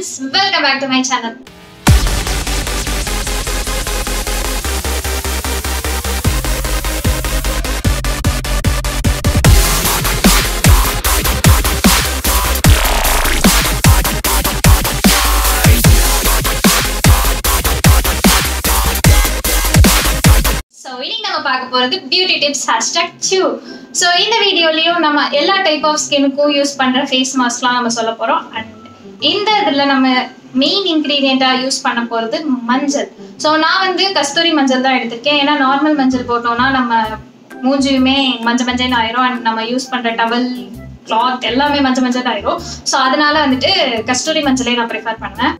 friends welcome back to my channel so இன்னைக்கு நம்ம பார்க்க போகிறது beauty tips hashtag dew so இந்த வீடியோலையும் நம்ம எல்லா டைப் ஆஃப் ஸ்கினுக்கும் யூஸ் பண்ணுற ஃபேஸ் மாஸ்க்லாம் நம்ம சொல்ல போகிறோம் அண்ட் இந்த இதில் நம்ம மெயின் இன்க்ரீடியண்ட்டாக யூஸ் பண்ண போகிறது மஞ்சள் ஸோ நான் வந்து கஸ்தூரி மஞ்சள் தான் எடுத்திருக்கேன் ஏன்னா நார்மல் மஞ்சள் போட்டோம்னா நம்ம மூஞ்சியுமே மஞ்சள் மஞ்சள் ஆயிரும் அண்ட் நம்ம யூஸ் பண்ணுற டவல் கிளாத் எல்லாமே மஞ்சள் மஞ்சள் ஆயிரும் ஸோ அதனால வந்துட்டு கஸ்தூரி மஞ்சளே நான் ப்ரிஃபர் பண்ணேன்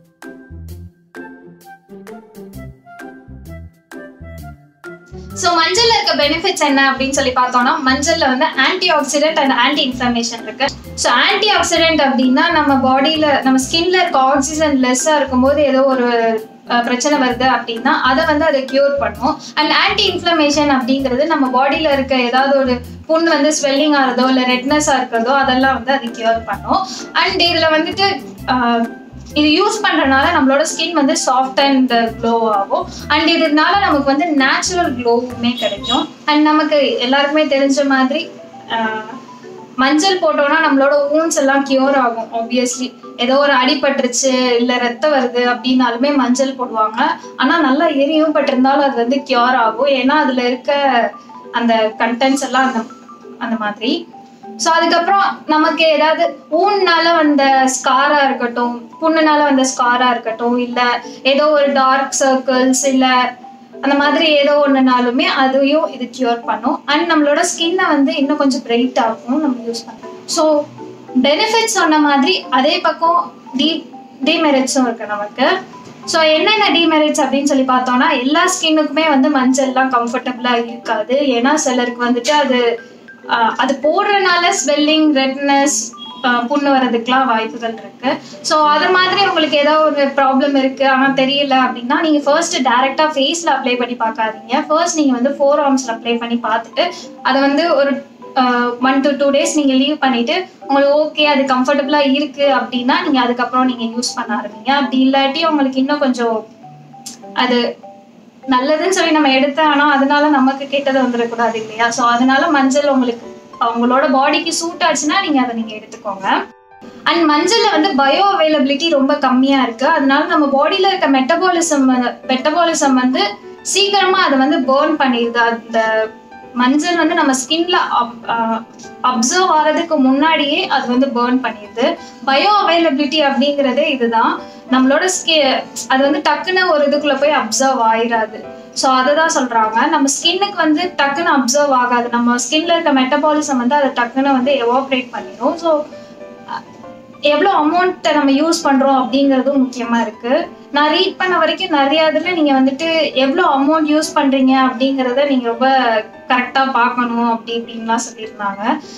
ஸோ மஞ்சள்ல இருக்க பெனிஃபிட்ஸ் என்ன அப்படின்னு சொல்லி பார்த்தோம்னா மஞ்சள்ல வந்து antioxidant and anti inflammation இருக்கு ஸோ ஆன்டி ஆக்சிடென்ட் அப்படின்னா நம்ம பாடியில நம்ம ஸ்கின்ல இருக்க ஆக்சிஜன் லெஸ்ஸா இருக்கும்போது ஏதோ ஒரு அஹ், பிரச்சனை வருது அப்படின்னா அதை வந்து அதை கியூர் பண்ணும் அண்ட் ஆன்டி இன்ஃப்ளமேஷன் அப்படிங்கிறது நம்ம பாடியில இருக்க ஏதாவது ஒரு புண் வந்து ஸ்வெல்லிங் ஆகிறதோ இல்லை ரெட்னஸாக இருக்கிறதோ அதெல்லாம் வந்து அது கியூர் பண்ணும் அண்ட் இதில் வந்துட்டு அஹ், இது யூஸ் பண்றதுனால நம்மளோட ஸ்கின் வந்து சாஃப்ட் அண்ட் க்ளோ ஆகும் அண்ட் இதனால நமக்கு வந்து நேச்சுரல் க்ளோவுமே கிடைக்கும் அண்ட் நமக்கு எல்லாருக்குமே தெரிஞ்ச மாதிரி ஆஹ், மஞ்சள் போட்டோம்னா நம்மளோட ஊன்ஸ் எல்லாம் கியூர் ஆகும் ஆப்வியஸ்லி ஏதோ ஒரு அடிபட்டுருச்சு இல்லை ரத்தம் வருது அப்படின்னாலுமே மஞ்சள் போடுவாங்க ஆனால் நல்லா எரியும் பட் இருந்தாலும் அது வந்து கியூர் ஆகும் ஏன்னா அதில் இருக்க அந்த கண்டென்ட்ஸ் எல்லாம் அந்த அந்த மாதிரி ஸோ அதுக்கப்புறம் நமக்கு ஏதாவது ஊன்னால வந்த ஸ்காரா இருக்கட்டும் புண்ணுனால வந்த ஸ்காரா இருக்கட்டும் இல்லை ஏதோ ஒரு டார்க் சர்க்கிள்ஸ் இல்லை அந்த மாதிரி ஏதோ ஒன்றுனாலுமே அதையும் இது கியூர் பண்ணும் அண்ட் நம்மளோட ஸ்கின்னை வந்து இன்னும் கொஞ்சம் பிரைட் ஆகும் நம்ம யூஸ் பண்ணலாம் ஸோ பெனிஃபிட்ஸ் சொன்ன மாதிரி அதே பக்கம் டி டிமெரிட்ஸும் இருக்கு நமக்கு ஸோ என்னென்ன டிமெரிட்ஸ் அப்படின்னு சொல்லி பார்த்தோம்னா எல்லா ஸ்கின்னுக்குமே வந்து மஞ்சள்லாம் கம்ஃபர்டபுளாக இருக்காது ஏன்னா சிலருக்கு வந்துட்டு அது ஆஹ், அது போடுறதுனால ஸ்வெல்லிங் ரெட்னஸ் புண்ணு வர்றதுக்கெலாம் வாய்ப்புகள் இருக்கு ஸோ அது மாதிரி உங்களுக்கு ஏதோ ஒரு ப்ராப்ளம் இருக்கு ஆனால் தெரியல அப்படின்னா நீங்க ஃபர்ஸ்ட் டேரெக்டாக ஃபேஸில் அப்ளை பண்ணி பார்க்காதீங்க ஃபர்ஸ்ட் நீங்க வந்து ஃபோர் ஆர்ம்ஸில் அப்ளை பண்ணி பார்த்துட்டு அதை வந்து ஒரு ஒன் டு டூ டேஸ் நீங்கள் லீவ் பண்ணிட்டு உங்களுக்கு ஓகே அது கம்ஃபர்டபுளாக இருக்கு அப்படின்னா நீங்கள் அதுக்கப்புறம் நீங்கள் யூஸ் பண்ண ஆரம்பிங்க அப்படி இல்லாட்டி உங்களுக்கு இன்னும் கொஞ்சம் அது நல்லதுன்னு சொல்லி நம்ம எடுத்த ஆனா அதனால நமக்கு கெட்டது வந்துடக்கூடாது இல்லையா ஸோ அதனால மஞ்சள் உங்களுக்கு அவங்களோட பாடிக்கு சூட் ஆச்சுன்னா நீங்க அதை நீங்க எடுத்துக்கோங்க அண்ட் மஞ்சள்ல வந்து பயோ அவைலபிலிட்டி ரொம்ப கம்மியா இருக்கு அதனால நம்ம பாடியில இருக்க மெட்டபாலிசம் மெட்டபாலிசம் வந்து சீக்கிரமா அதை வந்து பேர்ன் பண்ணிடுது அந்த மஞ்சள் வந்து நம்ம ஸ்கின்ல அப்சர்வ் ஆகிறதுக்கு முன்னாடியே அது வந்து பேர்ன் பண்ணிடுது பயோ அவைலபிலிட்டி அப்படிங்கிறதே இதுதான் நம்மளோட ஸ்கி அது வந்து டக்குன்னு ஒரு இதுக்குள்ள போய் அப்சர்வ் ஆயிராது ஸோ அதை தான் சொல்றாங்க நம்ம ஸ்கின்னுக்கு வந்து டக்குன்னு அப்சர்வ் ஆகாது நம்ம ஸ்கின்ல இருக்க மெட்டபாலிசம் வந்து அதை டக்குன்னு வந்து எவாப்ரேட் பண்ணிடும் ஸோ எவ்வளோ அமௌண்ட்டை நம்ம யூஸ் பண்ணுறோம் அப்படிங்கிறதும் முக்கியமாக இருக்குது நான் ரீட் பண்ண வரைக்கும் நிறைய இதில் நீங்கள் வந்துட்டு எவ்வளோ அமௌண்ட் யூஸ் பண்ணுறீங்க அப்படிங்கிறத நீங்கள் ரொம்ப கரெக்டாக பார்க்கணும் அப்படி இப்படின்லாம் சொல்லியிருந்தாங்க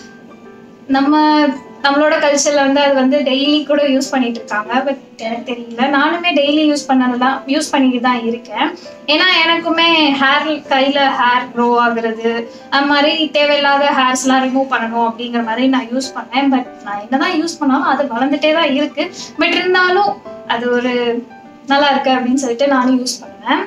நம்ம நம்மளோட கல்ச்சரில் வந்து அது வந்து டெய்லி கூட யூஸ் பண்ணிட்டு இருக்காங்க பட் எனக்கு தெரியல நானுமே டெய்லி யூஸ் பண்ணதெல்லாம் யூஸ் பண்ணிட்டு தான் இருக்கேன் ஏன்னா எனக்குமே ஹேர் கையில் ஹேர் க்ரோ ஆகுறது அது மாதிரி தேவையில்லாத ஹேர்ஸ்லாம் ரிமூவ் பண்ணணும் அப்படிங்கிற மாதிரி நான் யூஸ் பண்ணேன் பட் நான் என்னதான் யூஸ் பண்ணாலும் அது வளர்ந்துட்டே தான் இருக்கு பட் இருந்தாலும் அது ஒரு நல்லா இருக்கு அப்படின்னு சொல்லிட்டு நானும் யூஸ் பண்ணுவேன்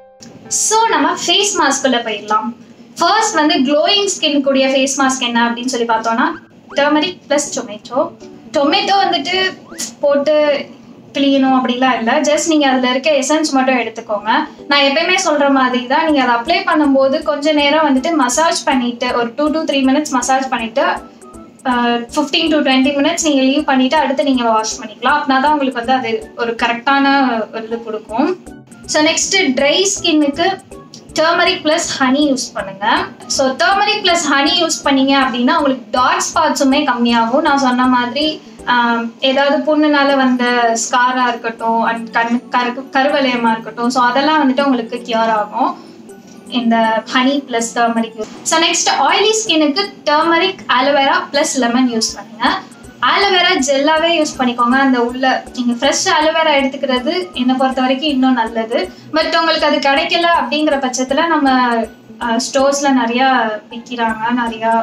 ஸோ நம்ம ஃபேஸ் மாஸ்க்குள்ள போயிடலாம் ஃபர்ஸ்ட் வந்து க்ளோயிங் ஸ்கின் கூடிய ஃபேஸ் மாஸ்க் என்ன அப்படின்னு சொல்லி பார்த்தோம்னா டர்மரிக் ப்ளஸ் டொமேட்டோ டொமேட்டோ வந்துட்டு போட்டு கிளீனும் அப்படிலாம் இல்லை ஜஸ்ட் நீங்கள் அதில் இருக்க எசன்ஸ் மட்டும் எடுத்துக்கோங்க நான் எப்பயுமே சொல்கிற மாதிரி தான் நீங்கள் அதை அப்ளை பண்ணும்போது கொஞ்ச நேரம் வந்துட்டு மசாஜ் பண்ணிட்டு ஒரு two to three minutes massage பண்ணிட்டு ஃபிஃப்டீன் டு டுவெண்ட்டி மினிட்ஸ் நீங்கள் லீவ் பண்ணிவிட்டு அடுத்து நீங்கள் வாஷ் பண்ணிக்கலாம் அப்படின்னா தான் உங்களுக்கு வந்து அது ஒரு கரெக்டான ஒரு இது கொடுக்கும் ஸோ நெக்ஸ்ட்டு ட்ரை ஸ்கின்னுக்கு டர்மரிக் ப்ளஸ் ஹனி யூஸ் பண்ணுங்க so turmeric plus honey use பண்ணீங்க அப்படின்னா உங்களுக்கு டார்க் ஸ்பாட்ஸுமே கம்மியாகும் நான் சொன்ன மாதிரி ஆம், ஏதாவது புண்ணுனால வந்த ஸ்காராக இருக்கட்டும் அண்ட் கண் கரு கருவலயமாக இருக்கட்டும் ஸோ அதெல்லாம் வந்துட்டு உங்களுக்கு கியூர் ஆகும் இந்த honey plus turmeric so next oily ஸ்கின்னுக்கு turmeric aloe vera plus lemon use பண்ணுங்க ஆலோவேரா ஜெல்லாவே யூஸ் பண்ணிக்கோங்க அந்த உள்ள நீங்கள் ஃப்ரெஷ் ஆலோவேரா எடுத்துக்கிறது என்னை பொறுத்த வரைக்கும் இன்னும் நல்லது பட் உங்களுக்கு அது கிடைக்கல அப்படிங்கிற பட்சத்தில் நம்ம ஸ்டோர்ஸில் நிறையா விற்கிறாங்க நிறையா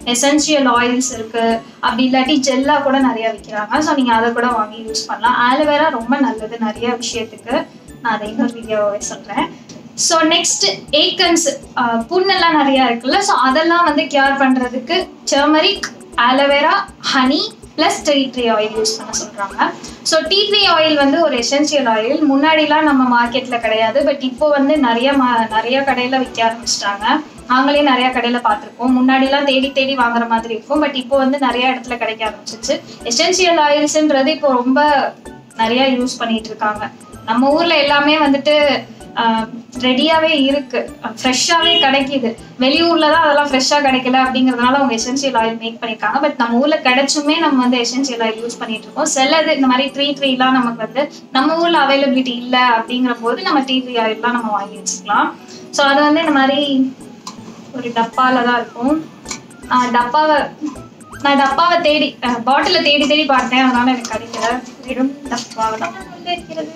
எசென்ஷியல் ஆயில்ஸ் இருக்கு அப்படி இல்லாட்டி ஜெல்லா கூட நிறைய விற்கிறாங்க ஸோ நீங்க அதை கூட வாங்கி யூஸ் பண்ணலாம் ஆலோவேரா ரொம்ப நல்லது நிறைய விஷயத்துக்கு நான் அதை இன்னொரு வீடியோவே சொல்றேன் ஸோ நெக்ஸ்ட் ஏக்கன்ஸ் புண்ணெல்லாம் நிறைய இருக்குல்ல ஸோ அதெல்லாம் வந்து கியூர் பண்றதுக்கு turmeric aloe vera honey plus tea tree oil use பண்ண சொல்றாங்க ஸோ டீ ட்ரீ ஆயில் வந்து ஒரு எசென்சியல் ஆயில் முன்னாடிலாம் நம்ம மார்க்கெட்ல கிடையாது பட் இப்போ வந்து நிறைய மா நிறைய கடையில விற்க ஆரம்பிச்சிட்டாங்க நாங்களே நிறைய கடையில பார்த்துருக்கோம் முன்னாடிலாம் தேடி தேடி வாங்குற மாதிரி இருக்கும் பட் இப்போ வந்து நிறைய இடத்துல கிடைக்க ஆரம்பிச்சிச்சு எசென்சியல் ஆயில்ஸ்ன்றது இப்போ ரொம்ப நிறைய யூஸ் பண்ணிட்டு இருக்காங்க நம்ம ஊர்ல எல்லாமே வந்துட்டு ரெடியாவே இருக்கு ஃப்ரெஷ்ஷாவே கிடைக்குது வெளியூர்ல தான் அதெல்லாம் ஃப்ரெஷ்ஷா கிடைக்கல அப்படிங்கறதுனால அவங்க எசென்சியல் ஆயில் மேக் பண்ணிருக்காங்க பட் நம்ம ஊர்ல கிடைச்சுமே நம்ம வந்து எசென்சியல் ஆயில் யூஸ் பண்ணிட்டு இருக்கோம் சிலது இந்த மாதிரி ட்ரீ ட்ரீலாம் நமக்கு வந்து நம்ம ஊர்ல அவைலபிலிட்டி இல்லை அப்படிங்கிற போது நம்ம டீ ட்ரீ ஆயில்லாம் நம்ம வாங்கி வச்சுக்கலாம் ஸோ அது வந்து இந்த மாதிரி ஒரு டப்பால தான் இருக்கும் நான் டப்பாவை நான் டப்பாவை தேடி பாட்டில தேடி தேடி பார்த்தேன் அதனால எனக்கு கிடைக்கல வெறும் டப்பாவை தான் உள்ள இருக்கிறது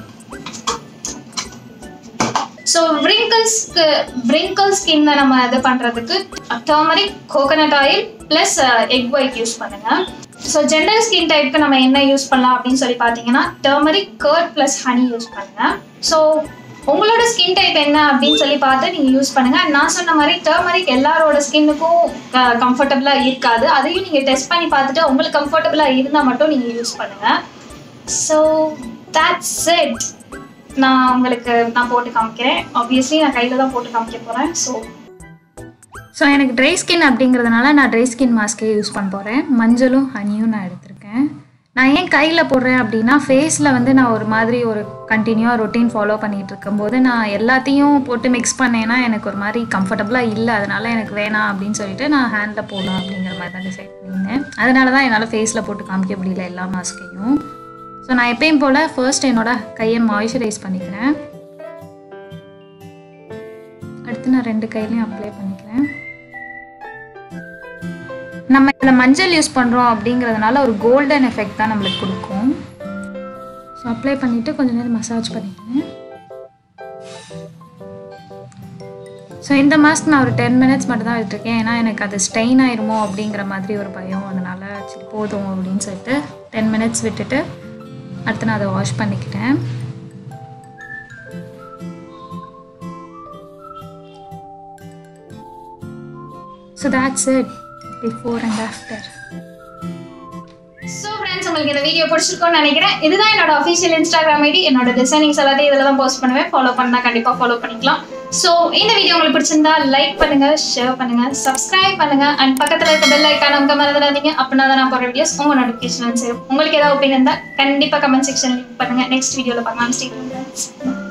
ஸோ விரிங்கிள்ஸ்க்கு விரிங்கிள் ஸ்கின்னை நம்ம இது பண்ணுறதுக்கு turmeric coconut oil plus egg white use பண்ணுங்க ஸோ ஜென்ரல் ஸ்கின் டைப்க்கு நம்ம என்ன யூஸ் பண்ணலாம் அப்படின்னு சொல்லி பார்த்தீங்கன்னா turmeric curd plus honey use பண்ணுங்க ஸோ உங்களோட ஸ்கின் டைப் என்ன அப்படின்னு சொல்லி பார்த்து நீங்கள் யூஸ் பண்ணுங்க நான் சொன்ன மாதிரி டர்மரிக் எல்லாரோட ஸ்கின்னுக்கும் கம்ஃபர்டபுளாக இருக்காது அதையும் நீங்கள் டெஸ்ட் பண்ணி பார்த்துட்டு உங்களுக்கு கம்ஃபர்டபுளாக இருந்தால் மட்டும் நீங்கள் யூஸ் பண்ணுங்க ஸோ தட்ஸ் இட் நான் உங்களுக்கு நான் போட்டு காமிக்கிறேன் ஆப்வியஸ்லி நான் கையில் தான் போட்டு காமிக்க போகிறேன் ஸோ ஸோ எனக்கு ட்ரை ஸ்கின் அப்படிங்கிறதுனால நான் ட்ரை ஸ்கின் மாஸ்க்கே யூஸ் பண்ண போகிறேன் மஞ்சளும் ஹனியும் நான் எடுத்திருக்கேன் நான் ஏன் கையில் போடுறேன் அப்படின்னா ஃபேஸில் வந்து நான் ஒரு மாதிரி ஒரு கண்டினியூவாக ரொட்டீன் ஃபாலோ பண்ணிகிட்டு இருக்கும்போது நான் எல்லாத்தையும் போட்டு மிக்ஸ் பண்ணேன்னா எனக்கு ஒரு மாதிரி கம்ஃபர்டபுளாக இல்லை அதனால் எனக்கு வேணாம் அப்படின்னு சொல்லிட்டு நான் ஹேண்டில் போடலாம் அப்படிங்கிற மாதிரி தான் டிசைட் பண்ணியிருந்தேன் அதனால தான் என்னால் ஃபேஸில் போட்டு காமிக்க முடியல எல்லா மாஸ்க்கையும் ஸோ நான் எப்பயும் போல் ஃபர்ஸ்ட் என்னோட கையை மாய்ஸ்சரைஸ் பண்ணிக்கிறேன் அடுத்து நான் ரெண்டு கையிலையும் அப்ளை பண்ணிக்கிறேன் நம்ம இதில் மஞ்சள் யூஸ் பண்ணுறோம் அப்படிங்கிறதுனால ஒரு கோல்டன் எஃபெக்ட் தான் நம்மளுக்கு கொடுக்கும் ஸோ அப்ளை பண்ணிவிட்டு கொஞ்ச நேரம் மசாஜ் பண்ணிக்கிறேன் ஸோ இந்த மாஸ்க் நான் ஒரு டென் மினிட்ஸ் மட்டும் தான் விட்டுருக்கேன் ஏன்னா எனக்கு அது ஸ்டெயின் ஆயிருமோ அப்படிங்கிற மாதிரி ஒரு பயம் அதனால் சரி போதும் அப்படின்னு சொல்லிட்டு டென் மினிட்ஸ் விட்டுட்டு அடுத்து நான் அதை வாஷ் பண்ணிக்கிட்டேன் so that's it before and after so friends உங்களுக்கு இந்த வீடியோ பிடிச்சிருக்கும்னு நினைக்கிறேன் இதுதான் என்னோட அஃபிஷியல் இன்ஸ்டாகிராம் ஐடி என்னோட டிசைனிங்ஸ் எல்லாத்தையும் இதில் தான் போஸ்ட் பண்ணுவேன் ஃபாலோ பண்ணால் கண்டிப்பாக ஃபாலோ பண்ணிக்கலாம் ஸோ இந்த வீடியோ உங்களுக்கு பிடிச்சிருந்தா லைக் பண்ணுங்க ஷேர் பண்ணுங்க சப்ஸ்கிரைப் பண்ணுங்க அண்ட் பக்கத்தில் இருக்க பெல் ஐக்கான உங்க மறந்துடாதீங்க அப்படின்னா தான் நான் போகிற வீடியோஸ் உங்க நோட்டிஃபிகேஷன் சேரும் உங்களுக்கு ஏதாவது ஒப்பீனியன் இருந்தால் கண்டிப்பாக கமெண்ட் செக்ஷன் லீவ் பண்ணுங்க நெக்ஸ்ட் வீடியோவில் பார்க்கலாம் ஸ்டே